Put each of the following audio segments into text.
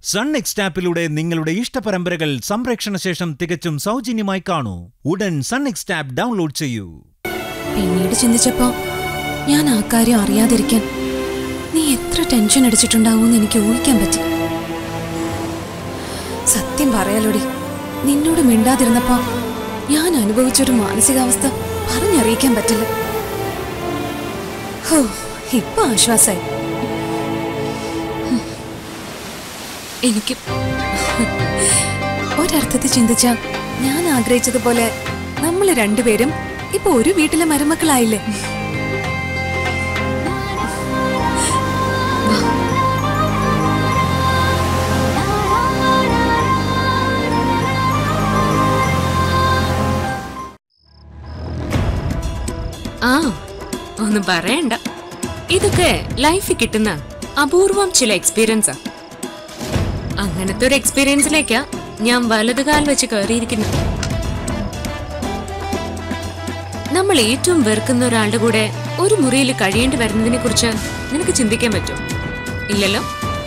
Sun next ആപ്പിലൂടെ നിങ്ങളുടെ ഇഷ്ടപരമ്പരകൾ സംപ്രേക്ഷണ ശേഷം തികച്ചും സൗജന്യമായി കാണൂ ഉടൻ സൺ നെക്സ്റ്റ് ആപ്പ് ഡൗൺലോഡ് ചെയ്യൂ പിന്നീട് ചിന്തിച്ചപ്പോ ഞാൻ ആ കാര്യം അറിയാതിരിക്കാൻ നീ എത്ര ടെൻഷൻ അടിച്ചിട്ടുണ്ടാവൂന്ന് എനിക്ക് ഊഹിക്കാൻ പറ്റി സത്യം പറയാലോടി നിന്നോട് മിണ്ടാതിരുന്നപ്പോ ഞാൻ അനുഭവിച്ചൊരു മാനസികാവസ്ഥ പറഞ്ഞറിയിക്കാൻ പറ്റില്ല ഹോ ഇപ്പൊ ആശ്വാസായി എനിക്ക് ഒരർത്ഥത്തിൽ ചിന്തിച്ച ഞാൻ ആഗ്രഹിച്ചതുപോലെ നമ്മൾ രണ്ടുപേരും ഇപ്പൊ ഒരു വീട്ടിലെ മരുമക്കളായില്ലേ ആ ഒന്നും പറയണ്ട ഇതൊക്കെ ലൈഫിൽ കിട്ടുന്ന അപൂർവം ചില എക്സ്പീരിയൻസാ അങ്ങനത്തെ ഒരു എക്സ്പീരിയൻസിലേക്കാ ഞാൻ വലതുകാൽ വെച്ച് കയറിയിരിക്കുന്നത് നമ്മൾ ഏറ്റവും വെറുക്കുന്ന ഒരാളുടെ കൂടെ ഒരു മുറിയിൽ കഴിയേണ്ടി വരുന്നതിനെ കുറിച്ച് നിനക്ക് ചിന്തിക്കാൻ പറ്റും ഇല്ലല്ലോ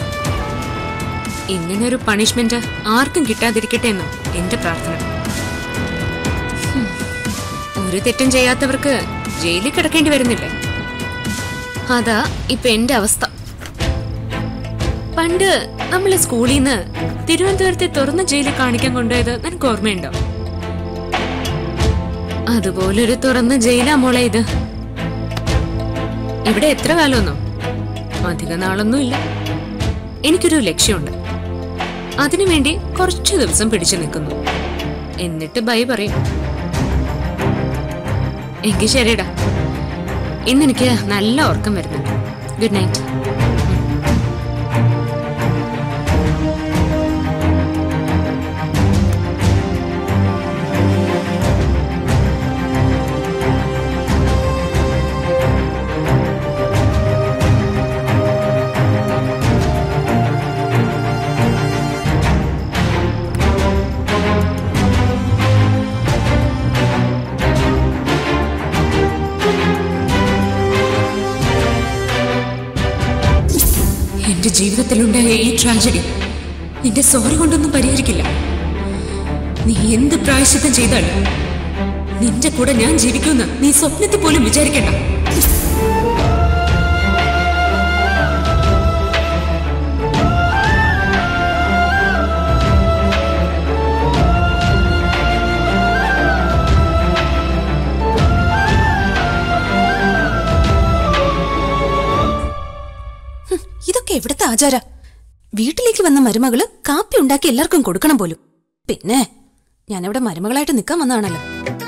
ഇങ്ങനെ ഒരു പണിഷ്മെന്റ് ആർക്കും കിട്ടാതിരിക്കട്ടെ എന്ന് എന്റെ പ്രാർത്ഥന ഒരു തെറ്റും ചെയ്യാത്തവർക്ക് ജയിലിൽ കിടക്കേണ്ടി വരുന്നില്ലേ അതാ ഇപ്പൊ എന്റെ അവസ്ഥ പണ്ട് നമ്മൾ സ്കൂളിൽ നിന്ന് തിരുവനന്തപുരത്തെ തുറന്ന ജയിലിൽ കാണിക്കാൻ കൊണ്ടുപോയത് നിനക്ക് ഓർമ്മയുണ്ടോ അതുപോലൊരു തുറന്ന ജയിലാ മോളെ ഇത് ഇവിടെ എത്ര കാലമൊന്നോ അധിക നാളൊന്നുമില്ല എനിക്കൊരു ലക്ഷ്യമുണ്ട് അതിനുവേണ്ടി കുറച്ചു ദിവസം പിടിച്ചു നിൽക്കുന്നു എന്നിട്ട് ബൈ പറയും എങ്കിൽ ശരിടാ ഇന്നെനിക്ക് നല്ല ഉറക്കം വരുന്നുണ്ട് ഗുഡ് നൈറ്റ് എന്റെ ജീവിതത്തിലുണ്ടായ ഈ ട്രാജഡി നിന്റെ സോറി കൊണ്ടൊന്നും പരിഹരിക്കില്ല നീ എന്ത് പ്രായശ്ചിത്തം ചെയ്താലും നിന്റെ കൂടെ ഞാൻ ജീവിക്കുമെന്ന് നീ സ്വപ്നത്തിൽ പോലും വിചാരിക്കണ്ട ഇതൊക്കെ എവിടത്തെ ആചാര വീട്ടിലേക്ക് വന്ന മരുമകള് കാപ്പി ഉണ്ടാക്കി എല്ലാവർക്കും കൊടുക്കണം പോലും പിന്നെ ഞാനിവിടെ മരുമകളായിട്ട് നിൽക്കാൻ വന്നതാണല്ലോ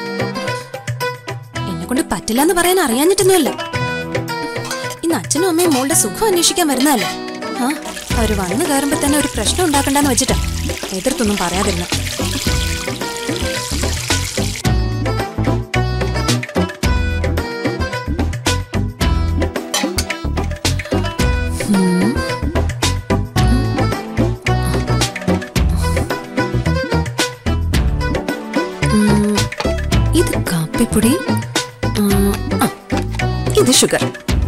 എന്നെ കൊണ്ട് പറ്റില്ല എന്ന് പറയാൻ അറിയാഞ്ഞിട്ടൊന്നുമല്ല ഇന്ന് അച്ഛനും അമ്മയും മോളുടെ സുഖം അന്വേഷിക്കാൻ വരുന്നതല്ലേ ആ അവര് വന്നു കയറുമ്പോ തന്നെ ഒരു പ്രശ്നം ഉണ്ടാക്കണ്ടെന്ന് വെച്ചിട്ടാ എതിർത്തൊന്നും പറയാതിരുന്നു ഉം, ഇത് കാപ്പിപ്പൊടി ആ, ആ, ഇത് ഷുഗർ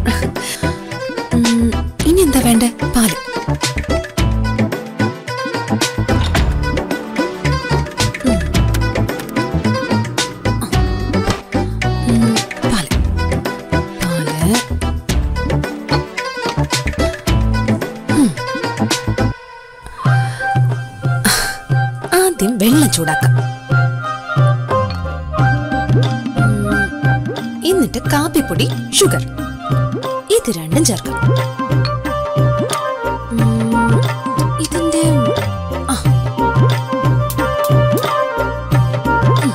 ഉം, ഇനി എന്താ വേണ്ടേ പാല് ഉം. ആ. ഉം, പാല് പാല് ഉം. ആദ്യം വെള്ളം ചൂടാക്കാം എന്നിട്ട് കാപ്പിപ്പൊടി ഷുഗർ ഇത് രണ്ടും ചേർക്കാം ഉം, ഇതിന്റെ ആ ഉം.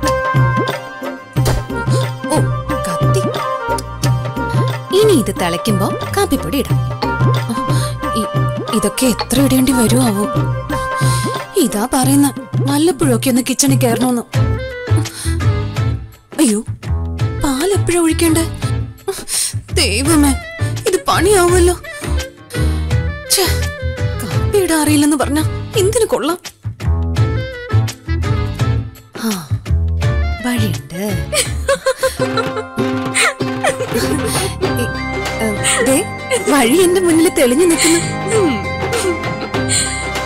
ഓ കത്തി ഇനി ഇത് തിളയ്ക്കുമ്പോ കാപ്പിപ്പൊടി ഇടാം ഇ- ഇതൊക്കെ എത്ര ഇടേണ്ടി വരുമാവോ ഇതാ പറയുന്ന വല്ലപ്പോഴൊക്കെ ഒന്ന് കിച്ചണിൽ കയറണമെന്ന് അയ്യോ പാലെപ്പോഴാ ഒഴിക്കണ്ടേ ദൈവമേ ഇത് പണിയാവുമല്ലോ ഛേ, കാപ്പി ഇടാൻ അറിയില്ലെന്ന് പറഞ്ഞ എന്തിനു കൊള്ളാം ആ വഴിയുണ്ട് ഇ- ഏ, ദേ, വഴി എന്റെ മുന്നിൽ തെളിഞ്ഞു നിൽക്കുന്നു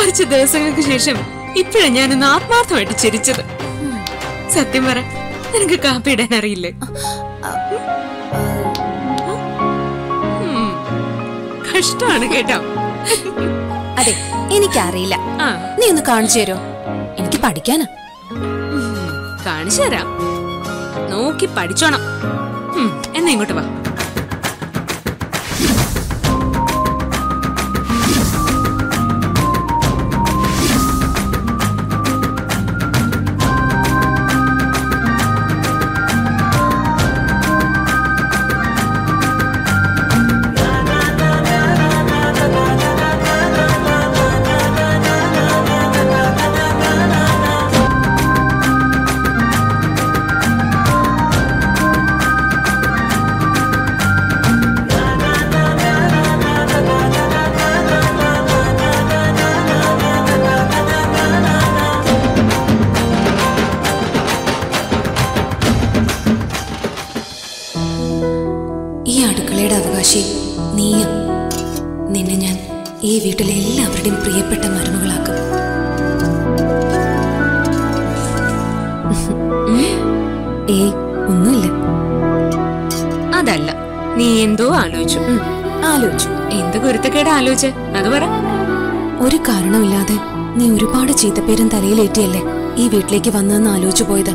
കുറച്ച് ദിവസങ്ങൾക്ക് ശേഷം ഇപ്പോഴാണ് ഞാനൊന്ന് ആത്മാർത്ഥമായിട്ട് ചിരിച്ചത് സത്യം പറ നിനക്ക് കാപ്പി ഇടാൻ അറിയില്ലേ ഉം. കഷ്ടാണ് കേട്ടോ അതെ എനിക്കറിയില്ല ആ നീ ഒന്ന് കാണിച്ചു തരോ എനിക്ക് പഠിക്കാനാ ഉം, കാണിച്ചു തരാം നോക്കി പഠിച്ചോണം ഉം, എന്നാ ഇങ്ങോട്ട് വാ ഈ അടുക്കളയുടെ അവകാശി നീയാ നിന്നെ ഞാൻ ഈ വീട്ടിലെ എല്ലാവരുടെയും പ്രിയപ്പെട്ട മരുമകളാക്കും ഏയ് ഒന്നുമില്ല അതല്ല നീ എന്തോ ആലോചിച്ചു ഉം, ആലോചിച്ചു എന്ത് കുരുത്തക്കേട് ആലോചിച്ച് അത് പറ ഒരു കാരണമില്ലാതെ നീ ഒരുപാട് ചീത്തപ്പേരും തലയിലേറ്റിയല്ലേ ഈ വീട്ടിലേക്ക് വന്നതെന്ന് ആലോചിച്ചു പോയത്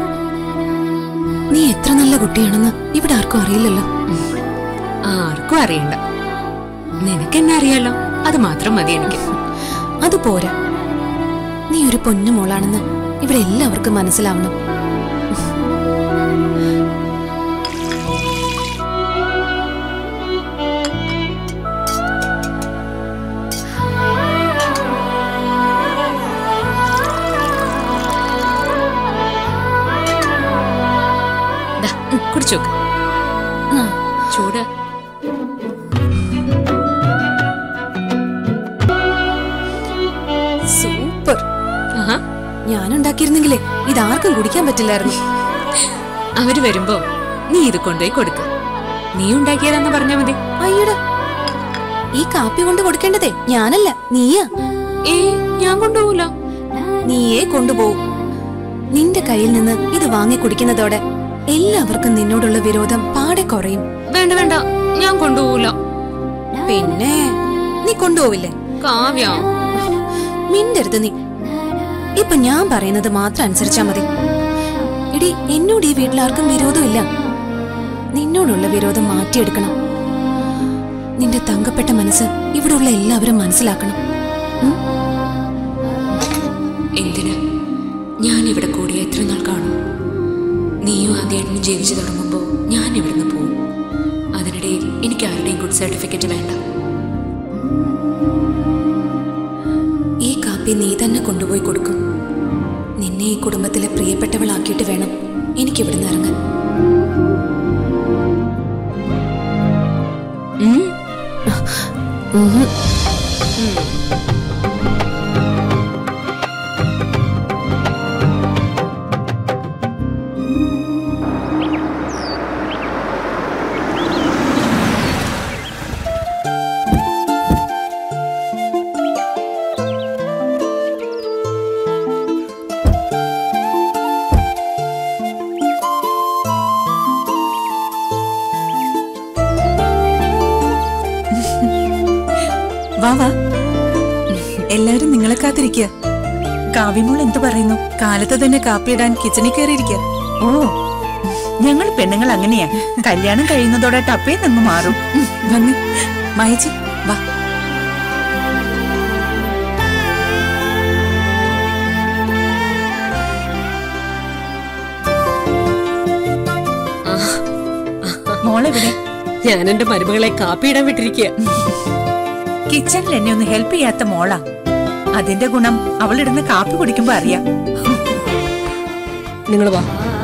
നീ എത്ര നല്ല കുട്ടിയാണെന്ന് ഇവിടെ ആർക്കും അറിയില്ലല്ലോ ആർക്കും അറിയണ്ട നിനക്കെന്നെ അറിയാലോ അത് മാത്രം മതി എനിക്ക് അത് പോരാ നീ ഒരു പൊന്നു മോളാണെന്ന് ഇവിടെ എല്ലാവർക്കും മനസ്സിലാവണം ദാ, കുടിച്ചോക്ക് ആ, ചൂട് സൂപ്പർ ആഹാ ഞാനുണ്ടാക്കിയിരുന്നെങ്കിലേ ഇതാർക്കും കുടിക്കാൻ പറ്റില്ലായിരുന്നു അവര് വരുമ്പോ നീ ഇത് കൊണ്ടുപോയി കൊടുക്ക നീ ഉണ്ടാക്കിയതാന്ന് പറഞ്ഞാ മതി അയ്യടാ ഈ കാപ്പി കൊണ്ട് കൊടുക്കേണ്ടതേ ഞാനല്ല നീയാ ഏ ഞാൻ കൊണ്ടുപോകൂല നീയേ കൊണ്ടുപോകും നിന്റെ കയ്യിൽ നിന്ന് ഇത് വാങ്ങി കുടിക്കുന്നതോടെ എല്ലാവർക്കും നിന്നോടുള്ള വിരോധം പാടെ കുറയും വേണ്ട വേണ്ട ഞാൻ കൊണ്ടുപോകൂല പിന്നെ നീ കൊണ്ടുപോവില്ലേ കാവ്യ മിണ്ടരുത് നീ ഇപ്പൊ ഞാൻ പറയുന്നത് മാത്രം അനുസരിച്ചാ മതി എടി എന്നോട് ഈ വീട്ടിലാർക്കും വിരോധമില്ല നിന്നോടുള്ള വിരോധം മാറ്റിയെടുക്കണം നിന്റെ തങ്കപ്പെട്ട മനസ്സ് ഇവിടെയുള്ള എല്ലാവരും മനസ്സിലാക്കണം ഉം? എന്തിന് ഞാൻ ഇവിടെ കൂടിയ എത്ര നാൾ കാണും നീയും ആദ്യമായിട്ടും ജീവിച്ചു തുടങ്ങുമ്പോ ഞാൻ ഇവിടുന്ന് പോവും അതിനിടയിൽ എനിക്ക് ആരുടെയും ഗുഡ് സർട്ടിഫിക്കറ്റ് വേണ്ട ഈ കാപ്പി നീ തന്നെ കൊണ്ടുപോയി കൊടുക്കും നിന്നെ ഈ കുടുംബത്തിലെ പ്രിയപ്പെട്ടവളാക്കിയിട്ട് വേണം എനിക്കിവിടുന്ന് ഇറങ്ങാൻ ഉം. ഉം. വാ വാ എല്ലാരും നിങ്ങളെ കാത്തിരിക്കുക കാവ്യമോൾ എന്തു പറയുന്നു കാലത്ത് തന്നെ കാപ്പിയിടാൻ കിച്ചണിൽ കയറിയിരിക്കുക ഓ ഞങ്ങൾ പെണ്ണുങ്ങൾ അങ്ങനെയാ കല്യാണം കഴിയുന്നതോടെ ടപ്പേ നിന്ന് മാറും ഉം, വന്ന് മയച്ചി വാ മോളെവിടെ ഞാൻ എന്റെ മരുമകളെ കാപ്പിയിടാൻ വിട്ടിരിക്കുക കിച്ചണിൽ എന്നെ ഒന്ന് ഹെൽപ്പ് ചെയ്യാത്ത മോളാ അതിന്റെ ഗുണം അവളിടുന്ന കാപ്പി കുടിക്കുമ്പോ അറിയാം നിങ്ങൾ വാ